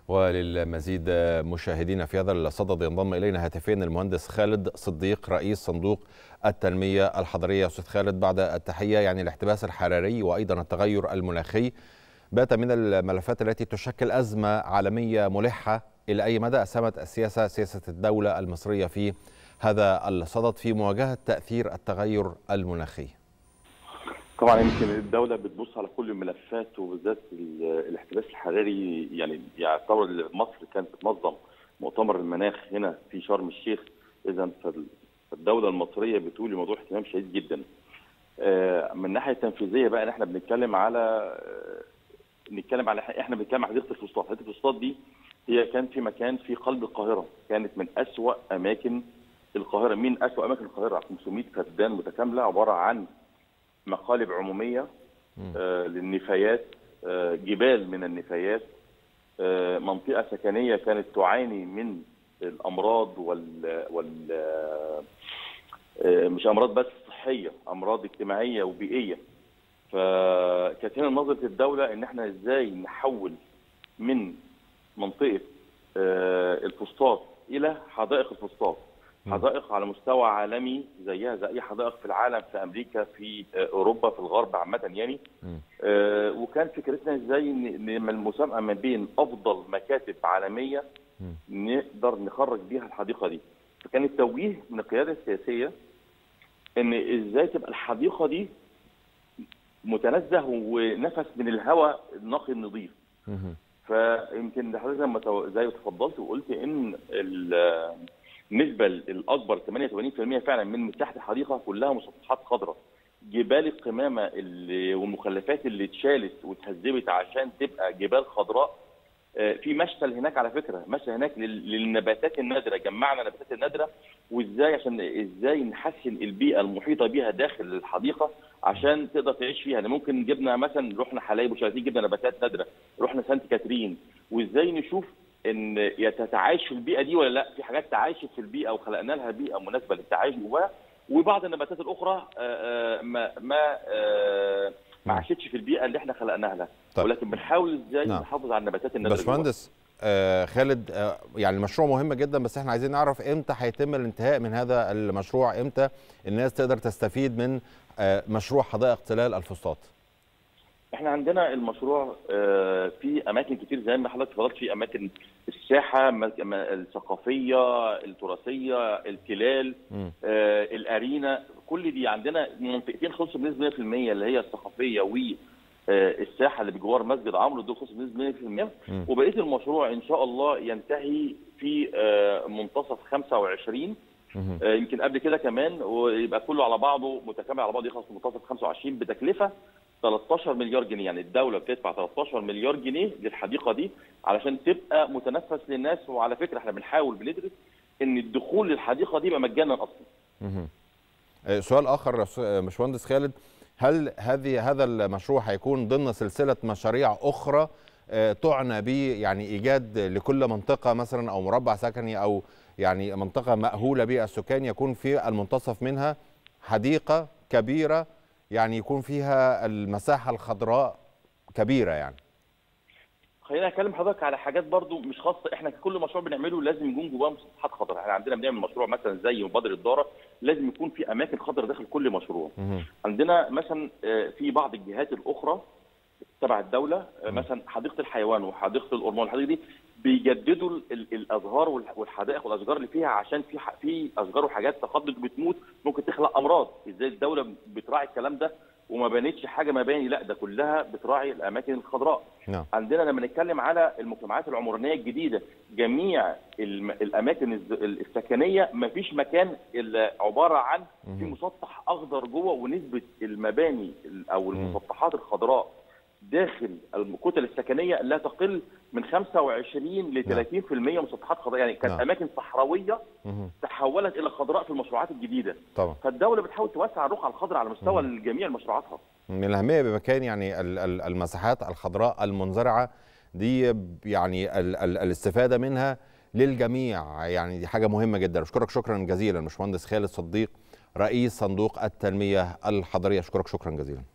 وللمزيد مشاهدينا في هذا الصدد ينضم الينا هاتفيا المهندس خالد صديق رئيس صندوق التنميه الحضريه استاذ خالد بعد التحيه يعني الاحتباس الحراري وايضا التغير المناخي بات من الملفات التي تشكل ازمه عالميه ملحه الى اي مدى اسهمت السياسه سياسه الدوله المصريه في هذا الصدد في مواجهه تاثير التغير المناخي طبعا يمكن الدوله بتبص على كل الملفات وبالذات الاحتباس الحراري يعني يعتبر مصر كانت بتنظم مؤتمر المناخ هنا في شرم الشيخ اذا فالدوله المصريه بتولي الموضوع اهتمام شديد جدا. من الناحيه التنفيذيه بقى احنا بنتكلم على نتكلم على احنا بنتكلم على حديقه الفسطاط، حديقه الفسطاط دي هي كان في مكان في قلب القاهره، كانت من اسوأ اماكن القاهره، مين اسوأ اماكن القاهره؟ 500 فدان متكامله عباره عن مقالب عموميه آه للنفايات آه جبال من النفايات آه منطقه سكنيه كانت تعاني من الامراض وال وال مش امراض بس صحيه امراض اجتماعيه وبيئيه فكانت هنا نظره الدوله ان احنا ازاي نحول من منطقه الفسطاط الى حدائق الفسطاط حدائق على مستوى عالمي زيها زي اي حدائق في العالم في امريكا في اوروبا في الغرب عامه يعني آه وكان فكرتنا ازاي نعمل المسابقه ما بين افضل مكاتب عالميه نقدر نخرج بيها الحديقه دي فكان التوجيه من القياده السياسيه ان ازاي تبقى الحديقه دي متنزه ونفس من الهواء النقي النظيف فيمكن حضرتك لما زي تفضلت وقلت ان النسبة الأكبر 88% فعلا من مساحة الحديقة كلها مسطحات خضراء جبال القمامة اللي والمخلفات اللي اتشالت واتهذبت عشان تبقى جبال خضراء في مشتل هناك على فكرة مشتل هناك للنباتات النادرة جمعنا النباتات النادرة وازاي عشان ازاي نحسن البيئة المحيطة بها داخل الحديقة عشان تقدر تعيش فيها يعني ممكن جبنا مثلا رحنا حلايب وشلاتين جبنا نباتات نادرة رحنا سانت كاترين وازاي نشوف ان تتعايش في البيئه دي ولا لا في حاجات تعايشت في البيئه وخلقنا لها بيئه مناسبه للتعايش جواها وبعض النباتات الاخرى ما ما ما عاشتش في البيئه اللي احنا خلقناها لها طيب. ولكن بنحاول ازاي نعم. نحافظ على النباتات النادره باشمهندس آه خالد آه يعني المشروع مهم جدا بس احنا عايزين نعرف امتى هيتم الانتهاء من هذا المشروع امتى الناس تقدر تستفيد من آه مشروع حدائق تلال الفسطاط احنا عندنا المشروع في اماكن كتير زي ما حضرتك اتفضلت في اماكن الساحه الثقافيه التراثيه التلال الارينا كل دي عندنا منطقتين خلصوا بنسبه 100% اللي هي الثقافيه والساحه اللي بجوار مسجد عمرو دول خلصوا بنسبه 100% وبقيه المشروع ان شاء الله ينتهي في منتصف 25 يمكن قبل كده كمان ويبقى كله على بعضه متكامل على بعضه يخلص في منتصف 25 بتكلفه 13 مليار جنيه يعني الدوله بتدفع 13 مليار جنيه للحديقه دي علشان تبقى متنفس للناس وعلى فكره احنا بنحاول بندرس ان الدخول للحديقه دي يبقى مجانا اصلا. سؤال اخر باشمهندس خالد هل هذه هذا المشروع هيكون ضمن سلسله مشاريع اخرى تعنى ب يعني ايجاد لكل منطقه مثلا او مربع سكني او يعني منطقه مأهوله بالسكان يكون في المنتصف منها حديقه كبيره يعني يكون فيها المساحه الخضراء كبيره يعني خلينا اكلم حضرتك على حاجات برضو مش خاصه احنا كل مشروع بنعمله لازم يكون جواه مساحات خضراء احنا عندنا بنعمل مشروع مثلا زي مبادره الداره لازم يكون في اماكن خضراء داخل كل مشروع مه. عندنا مثلا في بعض الجهات الاخرى تبع الدوله مثلا حديقه الحيوان وحديقه الأورمان الحديقه دي بيجددوا الازهار والحدائق والاشجار اللي فيها عشان في في اشجار وحاجات تقدم بتموت ممكن تخلق امراض ازاي الدوله بتراعي الكلام ده وما بانتش حاجه مباني لا ده كلها بتراعي الاماكن الخضراء نعم. عندنا لما نتكلم على المجتمعات العمرانيه الجديده جميع الاماكن السكنيه ما فيش مكان الا عباره عن في مسطح اخضر جوه ونسبه المباني او المسطحات الخضراء داخل الكتل السكنيه لا تقل من 25 ل 30% مسطحات خضراء يعني كانت نعم. اماكن صحراويه مه. تحولت الى خضراء في المشروعات الجديده طبعا فالدوله بتحاول توسع الرقعه الخضراء على مستوى جميع مشروعاتها من الاهميه بمكان يعني ال- ال- المساحات الخضراء المنزرعه دي يعني ال- ال- الاستفاده منها للجميع يعني دي حاجه مهمه جدا اشكرك شكرا جزيلا باشمهندس خالد صديق رئيس صندوق التنميه الحضريه اشكرك شكرا جزيلا